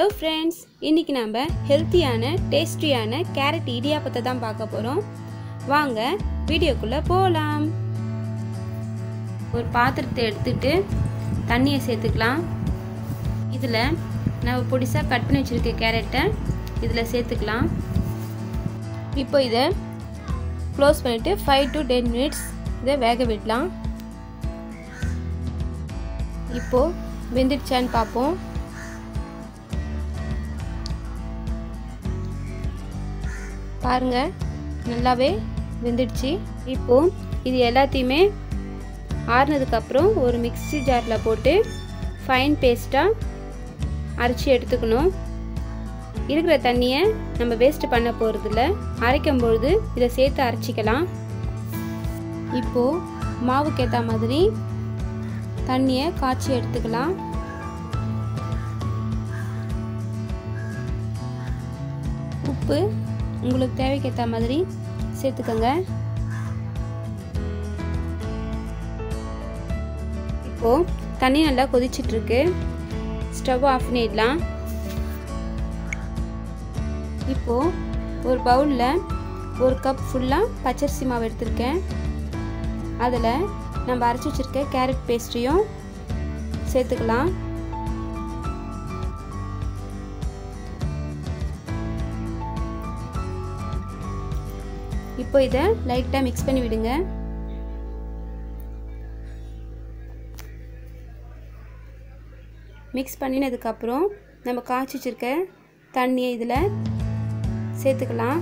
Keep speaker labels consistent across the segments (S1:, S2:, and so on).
S1: hello friends இன்றைக்கி நம்ம ஹெல்த்தியான டேஸ்டியான கேரட் இடியாப்பத்தை தான் பார்க்க போகிறோம் வாங்க வீடியோக்குள்ளே போகலாம் ஒரு பாத்திரத்தை எடுத்துட்டு தண்ணியை சேர்த்துக்கலாம் இதில் நம்ம பொடிசாக கட் பண்ணி வச்சுருக்க கேரட்டை இதில் சேர்த்துக்கலாம் இப்போ இதை க்ளோஸ் பண்ணிவிட்டு ஃபைவ் டு டென் மினிட்ஸ் இதை வேக விடலாம் இப்போது வெந்துடுச்சான்னு பார்ப்போம் பாருங்க நல்லாவே வெந்துடுச்சு இப்போ இது எல்லாத்தையுமே ஆறுனதுக்கப்புறம் ஒரு மிக்ஸி ஜாரில் போட்டு ஃபைன் பேஸ்ட்டாக அரைச்சி எடுத்துக்கணும் இருக்கிற தண்ணியை நம்ம வேஸ்ட் பண்ண போகிறதில்ல அரைக்கும் பொழுது இதை சேர்த்து அரைச்சிக்கலாம் இப்போது மாவுக்கு ஏற்ற மாதிரி தண்ணியை காய்ச்சி எடுத்துக்கலாம் உப்பு உங்களுக்கு தேவைக்கு ஏற்ற மாதிரி சேர்த்துக்கோங்க இப்போது தண்ணி நல்லா கொதிச்சிட்ருக்கு ஸ்டவ் ஆஃப் பண்ணிடலாம் இப்போது ஒரு பவுலில் ஒரு கப் ஃபுல்லாக பச்சரிசி மாவு எடுத்திருக்கேன் அதில் நம்ம அரைச்சி வச்சுருக்க கேரட் பேஸ்ட்ரியும் சேர்த்துக்கலாம் இப்போ இதை லைட்டாக மிக்ஸ் பண்ணி விடுங்க மிக்ஸ் பண்ணினதுக்கப்புறம் நம்ம காய்ச்சி வச்சுருக்க தண்ணியை இதில் சேர்த்துக்கலாம்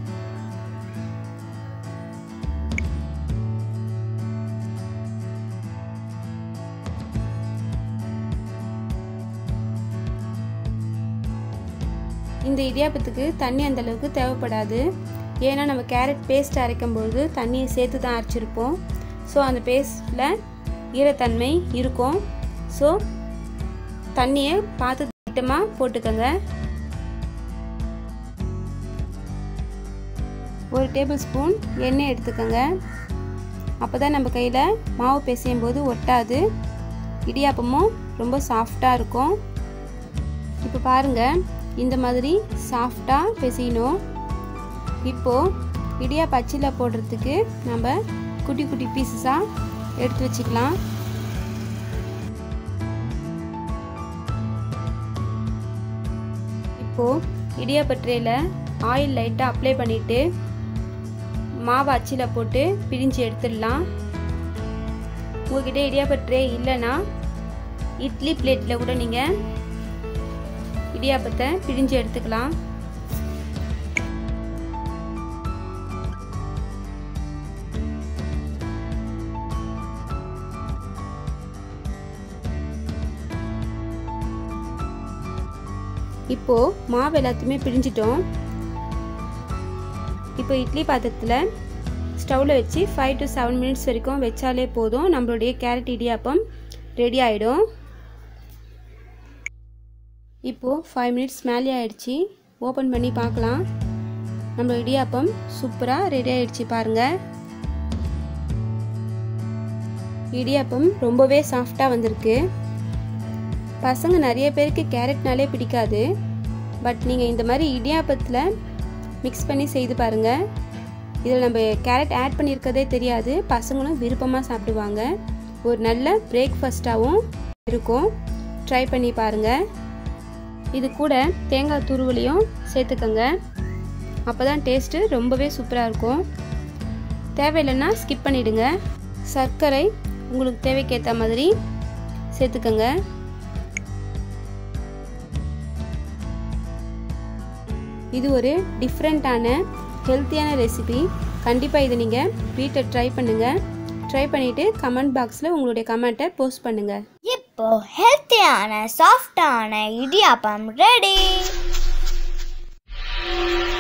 S1: இந்த இடியாப்பத்துக்கு தண்ணி அந்தளவுக்கு தேவைப்படாது ஏன்னா நம்ம கேரட் பேஸ்ட் அரைக்கும் பொழுது தண்ணியை சேர்த்து தான் அரைச்சிருப்போம் ஸோ அந்த பேஸ்ட்டில் ஈரத்தன்மை இருக்கும் ஸோ தண்ணியை பார்த்து திட்டமாக போட்டுக்கோங்க ஒரு டேபிள் ஸ்பூன் எண்ணெய் எடுத்துக்கோங்க அப்போ தான் நம்ம கையில் மாவு பிசையும் போது ஒட்டாது இடியாப்பமும் ரொம்ப சாஃப்டாக இருக்கும் இப்போ பாருங்கள் இந்த மாதிரி சாஃப்டாக பிசையணும் இப்போது இடியா பச்சியில் போடுறதுக்கு நம்ம குட்டி குட்டி பீசஸாக எடுத்து வச்சுக்கலாம் இப்போது இடியாப்பட்ரையில் ஆயில் லைட்டாக அப்ளை பண்ணிவிட்டு மாவு அச்சில் போட்டு பிரிஞ்சு எடுத்துடலாம் உங்ககிட்ட இடியாப்பட்ரே இல்லைன்னா இட்லி பிளேட்டில் கூட நீங்கள் இடியாப்பத்தை பிரிஞ்சு எடுத்துக்கலாம் இப்போது மாவு எல்லாத்தையுமே பிரிஞ்சிட்டோம் இப்போ இட்லி பாத்திரத்தில் ஸ்டவ்வில் வச்சு ஃபைவ் டு செவன் மினிட்ஸ் வரைக்கும் வச்சாலே போதும் நம்மளுடைய கேரட் இடியாப்பம் ரெடி ஆகிடும் இப்போது ஃபைவ் மினிட்ஸ் மேலே ஆயிடுச்சு ஓப்பன் பண்ணி பார்க்கலாம் நம்ம இடியாப்பம் சூப்பராக ரெடி ஆகிடுச்சு பாருங்கள் இடியாப்பம் ரொம்பவே சாஃப்டாக வந்திருக்கு பசங்க நிறைய பேருக்கு கேரட்னாலே பிடிக்காது பட் நீங்கள் இந்த மாதிரி இடியாப்பத்தில் மிக்ஸ் பண்ணி செய்து பாருங்கள் இதில் நம்ம கேரட் ஆட் பண்ணியிருக்கதே தெரியாது பசங்களும் விருப்பமாக சாப்பிடுவாங்க ஒரு நல்ல பிரேக்ஃபாஸ்ட்டாகவும் இருக்கும் ட்ரை பண்ணி பாருங்கள் இது கூட தேங்காய் துருவலையும் சேர்த்துக்கோங்க அப்போ தான் டேஸ்ட்டு ரொம்பவே சூப்பராக இருக்கும் தேவையில்லைன்னா ஸ்கிப் பண்ணிவிடுங்க சர்க்கரை உங்களுக்கு தேவைக்கேற்ற மாதிரி சேர்த்துக்கோங்க இது ஒரு டிஃப்ரெண்ட்டான ஹெல்த்தியான ரெசிபி கண்டிப்பாக இதை நீங்கள் வீட்டில் ட்ரை பண்ணுங்கள் ட்ரை பண்ணிவிட்டு கமெண்ட் பாக்ஸில் உங்களுடைய கமெண்ட்டை போஸ்ட் பண்ணுங்கள்
S2: இப்போ ஹெல்த்தியான சாஃப்டான இடியாப்பம் ரெடி